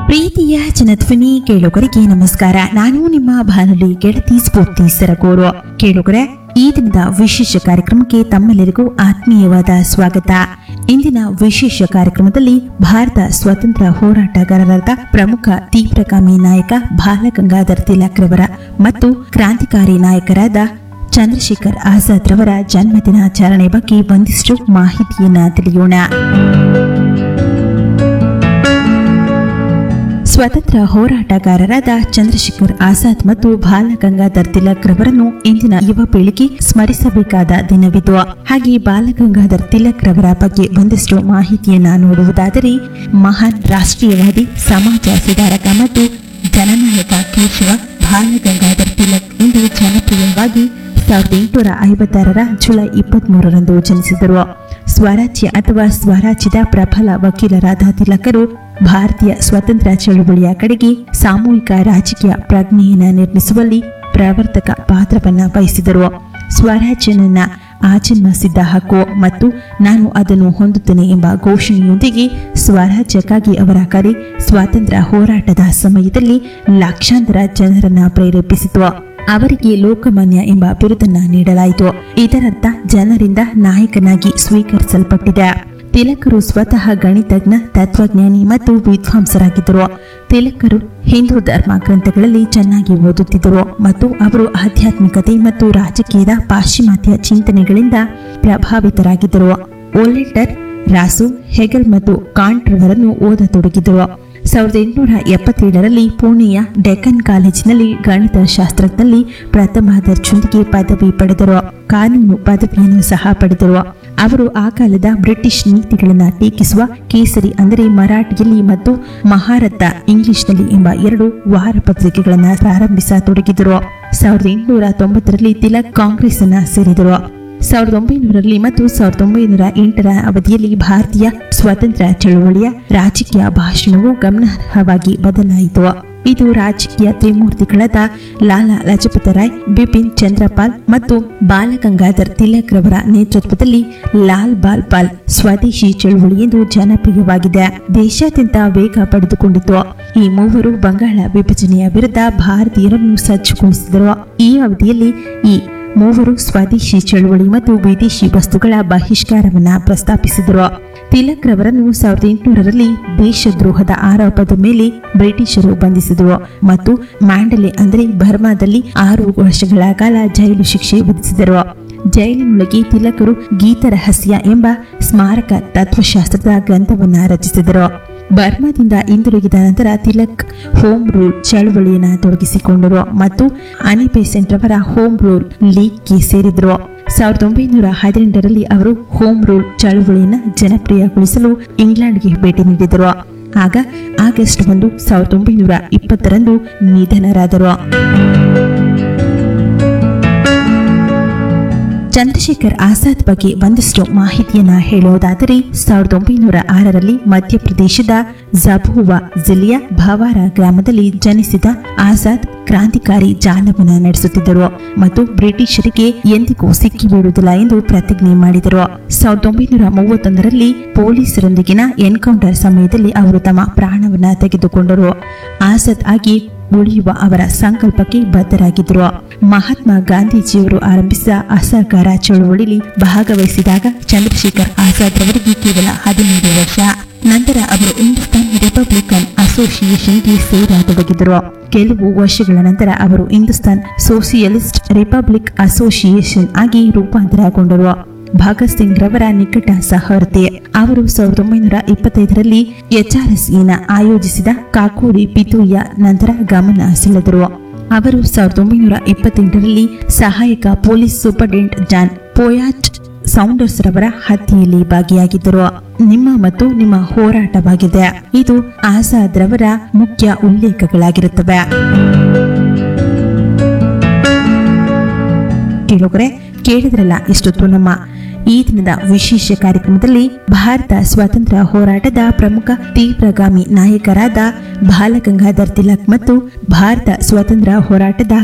ಪ್ರೀತಿಯ ಜನಧ್ವನಿ ಕೇಳುಗರಿಗೆ ನಮಸ್ಕಾರ ನಾನು ನಿಮ್ಮ ಬಾನುಲಿ ಗೆಳತಿ ಸ್ಫೂರ್ತಿ ಸರಗೂರು ಕೇಳುಗರೆ ಈ ದಿನದ ವಿಶೇಷ ಕಾರ್ಯಕ್ರಮಕ್ಕೆ ತಮ್ಮೆಲ್ಲರಿಗೂ ಆತ್ಮೀಯವಾದ ಸ್ವಾಗತ ಇಂದಿನ ವಿಶೇಷ ಕಾರ್ಯಕ್ರಮದಲ್ಲಿ ಭಾರತ ಸ್ವಾತಂತ್ರ್ಯ ಹೋರಾಟಗಾರರಾದ ಪ್ರಮುಖ ತೀವ್ರಗಾಮಿ ನಾಯಕ ಬಾಲಗಂಗಾಧರ್ ತಿಲಕ್ ರವರ ಮತ್ತು ಕ್ರಾಂತಿಕಾರಿ ನಾಯಕರಾದ ಚಂದ್ರಶೇಖರ್ ಆಜಾದ್ ರವರ ಜನ್ಮದಿನಾಚರಣೆ ಬಗ್ಗೆ ಒಂದಿಷ್ಟು ಮಾಹಿತಿಯನ್ನ ತಿಳಿಯೋಣ ಸ್ವತಂತ್ರ ಹೋರಾಟಗಾರರಾದ ಚಂದ್ರಶೇಖರ್ ಆಜಾದ್ ಮತ್ತು ಬಾಲ ಗಂಗಾಧರ್ ತಿಲಕ್ ರವರನ್ನು ಇಂದಿನ ಯುವ ಪೀಳಿಗೆ ಸ್ಮರಿಸಬೇಕಾದ ದಿನವಿದು ಹಾಗೆ ಬಾಲ ಗಂಗಾಧರ್ ತಿಲಕ್ ರವರ ಬಗ್ಗೆ ಒಂದಿಷ್ಟು ಮಾಹಿತಿಯನ್ನ ನೋಡುವುದಾದರೆ ಮಹಾನ್ ರಾಷ್ಟ್ರೀಯವಾದಿ ಸಮಾಜ ಸುಧಾರಕ ಮತ್ತು ಜನನಾಯಕ ಕೇಶವ ಬಾಲ ಗಂಗಾಧರ್ ತಿಲಕ್ ಎಂದು ಜನಪ್ರಿಯವಾಗಿ ಸಾವಿರದ ಎಂಟುನೂರ ಐವತ್ತಾರರ ಜುಲೈ ಇಪ್ಪತ್ಮೂರರಂದು ಜನಿಸಿದರು ಸ್ವರಾಜ್ಯ ಅಥವಾ ಸ್ವರಾಜ್ಯದ ಪ್ರಬಲ ವಕೀಲರಾದ ತಿಲಕರು ಭಾರತೀಯ ಸ್ವಾತಂತ್ರ್ಯ ಚಳುವಳಿಯ ಕಡೆಗೆ ಸಾಮೂಹಿಕ ರಾಜಕೀಯ ಪ್ರಜ್ಞೆಯನ್ನು ನಿರ್ಮಿಸುವಲ್ಲಿ ಪ್ರವರ್ತಕ ಪಾತ್ರವನ್ನ ವಹಿಸಿದರು ಸ್ವರಾಜ್ಯ ನನ್ನ ಆಜನ್ಮ ಸಿದ್ಧ ಹಕ್ಕು ಮತ್ತು ನಾನು ಅದನ್ನು ಹೊಂದುತ್ತೇನೆ ಎಂಬ ಘೋಷಣೆಯೊಂದಿಗೆ ಸ್ವರಾಜ್ಯಕ್ಕಾಗಿ ಅವರ ಕರೆ ಸ್ವಾತಂತ್ರ್ಯ ಹೋರಾಟದ ಸಮಯದಲ್ಲಿ ಲಕ್ಷಾಂತರ ಜನರನ್ನ ಪ್ರೇರೇಪಿಸಿತು ಅವರಿಗೆ ಲೋಕಮಾನ್ಯ ಎಂಬ ಬಿರುದನ್ನ ನೀಡಲಾಯಿತು ಇದರರ್ಥ ಜನರಿಂದ ನಾಯಕನಾಗಿ ಸ್ವೀಕರಿಸಲ್ಪಟ್ಟಿದೆ ತಿಲಕರು ಸ್ವತಃ ಗಣಿತಜ್ಞ ತತ್ವಜ್ಞಾನಿ ಮತ್ತು ವಿದ್ವಾಂಸರಾಗಿದ್ದರು ತಿಲಕರು ಹಿಂದೂ ಧರ್ಮ ಗ್ರಂಥಗಳಲ್ಲಿ ಚೆನ್ನಾಗಿ ಓದುತ್ತಿದ್ದರು ಮತ್ತು ಅವರು ಆಧ್ಯಾತ್ಮಿಕತೆ ಮತ್ತು ರಾಜಕೀಯದ ಪಾಶ್ಚಿಮಾತ್ಯ ಚಿಂತನೆಗಳಿಂದ ಪ್ರಭಾವಿತರಾಗಿದ್ದರು ಓಲೆಟರ್ ರಾಸು ಹೆಗಲ್ ಮತ್ತು ಕಾಂಟ್ ರವರನ್ನು ಓದತೊಡಗಿದರು ಸಾವಿರದ ಎಂಟುನೂರ ಎಪ್ಪತ್ತೇಳರಲ್ಲಿ ಪುಣೆಯ ಡೆಕ್ಕನ್ ಕಾಲೇಜಿನಲ್ಲಿ ಗಣಿತ ಶಾಸ್ತ್ರದಲ್ಲಿ ಪ್ರಥಮ ದರ್ಜೆಯೊಂದಿಗೆ ಪದವಿ ಪಡೆದರು ಕಾನೂನು ಪದವಿಯನ್ನು ಸಹ ಪಡೆದರು ಅವರು ಆ ಕಾಲದ ಬ್ರಿಟಿಷ್ ನೀತಿಗಳನ್ನು ಟೀಕಿಸುವ ಕೇಸರಿ ಅಂದರೆ ಮರಾಠಿಯಲ್ಲಿ ಮತ್ತು ಮಹಾರಥ ಇಂಗ್ಲಿಷ್ನಲ್ಲಿ ಎಂಬ ಎರಡು ವಾರ ಪತ್ರಿಕೆಗಳನ್ನು ಪ್ರಾರಂಭಿಸತೊಡಗಿದರು ಸಾವಿರದ ಎಂಟುನೂರ ತೊಂಬತ್ತರಲ್ಲಿ ತಿಲಕ್ ಕಾಂಗ್ರೆಸ್ ಅನ್ನ ಸೇರಿದರು ಸಾವಿರದ ಒಂಬೈನೂರರಲ್ಲಿ ಮತ್ತು ಸಾವಿರದ ಒಂಬೈನೂರ ಎಂಟರ ಅವಧಿಯಲ್ಲಿ ಭಾರತೀಯ ಸ್ವಾತಂತ್ರ್ಯ ಚಳುವಳಿಯ ರಾಜಕೀಯ ಭಾಷಣವು ಗಮನಾರ್ಹವಾಗಿ ಬದಲಾಯಿತು ಇದು ರಾಜಕೀಯ ತ್ರಿಮೂರ್ತಿಗಳಾದ ಲಾಲಾ ಲಜಪತ ರಾಯ್ ಬಿಪಿನ್ ಚಂದ್ರಪಾಲ್ ಮತ್ತು ಬಾಲಗಂಗಾಧರ್ ತಿಲಕ್ ರವರ ನೇತೃತ್ವದಲ್ಲಿ ಲಾಲ್ ಬಾಲ್ ಪಾಲ್ ಸ್ವದೇಶಿ ಚಳುವಳಿ ಎಂದು ಜನಪ್ರಿಯವಾಗಿದೆ ದೇಶಾದ್ಯಂತ ವೇಗ ಪಡೆದುಕೊಂಡಿತು ಈ ಮೂವರು ಬಂಗಾಳ ವಿಭಜನೆಯ ವಿರುದ್ಧ ಭಾರತೀಯರನ್ನು ಸಜ್ಜುಗೊಳಿಸಿದರು ಈ ಅವಧಿಯಲ್ಲಿ ಈ ಮೂವರು ಸ್ವದೇಶಿ ಚಳುವಳಿ ಮತ್ತು ವಿದೇಶಿ ವಸ್ತುಗಳ ಬಹಿಷ್ಕಾರವನ್ನ ಪ್ರಸ್ತಾಪಿಸಿದರು ತಿಲಕ್ ರವರನ್ನು ಸಾವಿರದ ಎಂಟುನೂರರಲ್ಲಿ ದೇಶದ್ರೋಹದ ಆರೋಪದ ಮೇಲೆ ಬ್ರಿಟಿಷರು ಬಂಧಿಸಿದರು ಮತ್ತು ಮ್ಯಾಂಡಲೆ ಅಂದರೆ ಬರ್ಮಾದಲ್ಲಿ ಆರು ವರ್ಷಗಳ ಕಾಲ ಜೈಲು ಶಿಕ್ಷೆ ವಿಧಿಸಿದರು ಜೈಲಿನೊಳಗೆ ತಿಲಕರು ಗೀತರಹಸ್ಯ ಎಂಬ ಸ್ಮಾರಕ ತತ್ವಶಾಸ್ತ್ರದ ಗ್ರಂಥವನ್ನ ರಚಿಸಿದರು ಬರ್ಮಾದಿಂದ ಹಿಂದಿರುಗಿದ ನಂತರ ತಿಲಕ್ ಹೋಮ್ ರೂಲ್ ಚಳುವಳಿಯನ್ನು ತೊಡಗಿಸಿಕೊಂಡರು ಮತ್ತು ಅನಿ ಬೆಸೆಂಟ್ ರವರ ಹೋಮ್ ರೂಲ್ ಲೀಗ್ಗೆ ಸೇರಿದರು ಸಾವಿರದ ಒಂಬೈನೂರ ಹದಿನೆಂಟರಲ್ಲಿ ಅವರು ಹೋಮ್ ರೂಲ್ ಚಳುವಳಿಯನ್ನು ಜನಪ್ರಿಯಗೊಳಿಸಲು ಇಂಗ್ಲೆಂಡ್ಗೆ ಭೇಟಿ ನೀಡಿದರು ಆಗ ಆಗಸ್ಟ್ ಒಂದು ಸಾವಿರದ ಒಂಬೈನೂರ ಇಪ್ಪತ್ತರಂದು ನಿಧನರಾದರು ಚಂದ್ರಶೇಖರ್ ಆಜಾದ್ ಬಗ್ಗೆ ಒಂದಷ್ಟು ಮಾಹಿತಿಯನ್ನ ಹೇಳುವುದಾದರೆ ಸಾವಿರದ ಒಂಬೈನೂರ ಆರರಲ್ಲಿ ಮಧ್ಯಪ್ರದೇಶದ ಜಬುವಾ ಜಿಲ್ಲೆಯ ಭವಾರ ಗ್ರಾಮದಲ್ಲಿ ಜನಿಸಿದ ಆಜಾದ್ ಕ್ರಾಂತಿಕಾರಿ ಜಾಲವನ್ನು ನಡೆಸುತ್ತಿದ್ದರು ಮತ್ತು ಬ್ರಿಟಿಷರಿಗೆ ಎಂದಿಗೂ ಸಿಕ್ಕಿಬೀಳುವುದಿಲ್ಲ ಎಂದು ಪ್ರತಿಜ್ಞೆ ಮಾಡಿದರು ಸಾವಿರದ ಒಂಬೈನೂರ ಮೂವತ್ತೊಂದರಲ್ಲಿ ಪೊಲೀಸರೊಂದಿಗಿನ ಎನ್ಕೌಂಟರ್ ಸಮಯದಲ್ಲಿ ಅವರು ತಮ್ಮ ಪ್ರಾಣವನ್ನ ತೆಗೆದುಕೊಂಡರು ಆಜಾದ್ ಆಗಿ ಉಳಿಯುವ ಅವರ ಸಂಕಲ್ಪಕ್ಕೆ ಬದ್ಧರಾಗಿದ್ದರು ಮಹಾತ್ಮ ಗಾಂಧೀಜಿಯವರು ಆರಂಭಿಸಿದ ಅಸಹಕಾರ ಚಳುವಳಿಯಲ್ಲಿ ಭಾಗವಹಿಸಿದಾಗ ಚಂದ್ರಶೇಖರ್ ಆಜಾದ್ ರವರಿಗೆ ಕೇವಲ ಹದಿನೈದು ವರ್ಷ ನಂತರ ಅವರು ಹಿಂದೂಸ್ತಾನ್ ರಿಪಬ್ಲಿಕನ್ ಅಸೋಸಿಯೇಷನ್ಗೆ ಸೇರತೊಡಗಿದರು ಕೆಲವು ವರ್ಷಗಳ ನಂತರ ಅವರು ಹಿಂದೂಸ್ತಾನ್ ಸೋಸಿಯಲಿಸ್ಟ್ ರಿಪಬ್ಲಿಕ್ ಅಸೋಸಿಯೇಷನ್ ಆಗಿ ರೂಪಾಂತರಗೊಂಡರು ಭಗತ್ ಸಿಂಗ್ ರವರ ನಿಕಟ ಸಹವರ್ತಿ ಅವರು ಸಾವಿರದ ಒಂಬೈನೂರ ಇಪ್ಪತ್ತೈದರಲ್ಲಿ ಎಚ್ಆರ್ಎಸ್ಇನ ಆಯೋಜಿಸಿದ ಕಾಕೋಡಿ ಪಿತೂರಿಯ ನಂತರ ಗಮನ ಸೆಳೆದರು ಅವರು ಸಾವಿರದ ಒಂಬೈನೂರ ಇಪ್ಪತ್ತೆಂಟರಲ್ಲಿ ಸಹಾಯಕ police superintendent John Poyntz Saunders ರವರ ಹತ್ಯೆಯಲ್ಲಿ ಭಾಗಿಯಾಗಿದ್ದರು ನಿಮ್ಮ ಮತ್ತು ನಿಮ್ಮ ಹೋರಾಟವಾಗಿದೆ ಇದು ಆಜಾದ್ ರವರ ಮುಖ್ಯ ಉಲ್ಲೇಖಗಳಾಗಿರುತ್ತವೆ ಕೇಳುಗರೆ ಕೇಳಿದ್ರಲ್ಲ ಇಷ್ಟೊತ್ತು ನಮ್ಮ ಈ ದಿನದ ವಿಶೇಷ ಕಾರ್ಯಕ್ರಮದಲ್ಲಿ ಭಾರತ ಸ್ವಾತಂತ್ರ್ಯ ಹೋರಾಟದ ಪ್ರಮುಖ ತೀವ್ರಗಾಮಿ ನಾಯಕರಾದ ಬಾಲಗಂಗಾಧರ್ ತಿಲಕ್ ಮತ್ತು ಭಾರತ ಸ್ವಾತಂತ್ರ್ಯ ಹೋರಾಟದ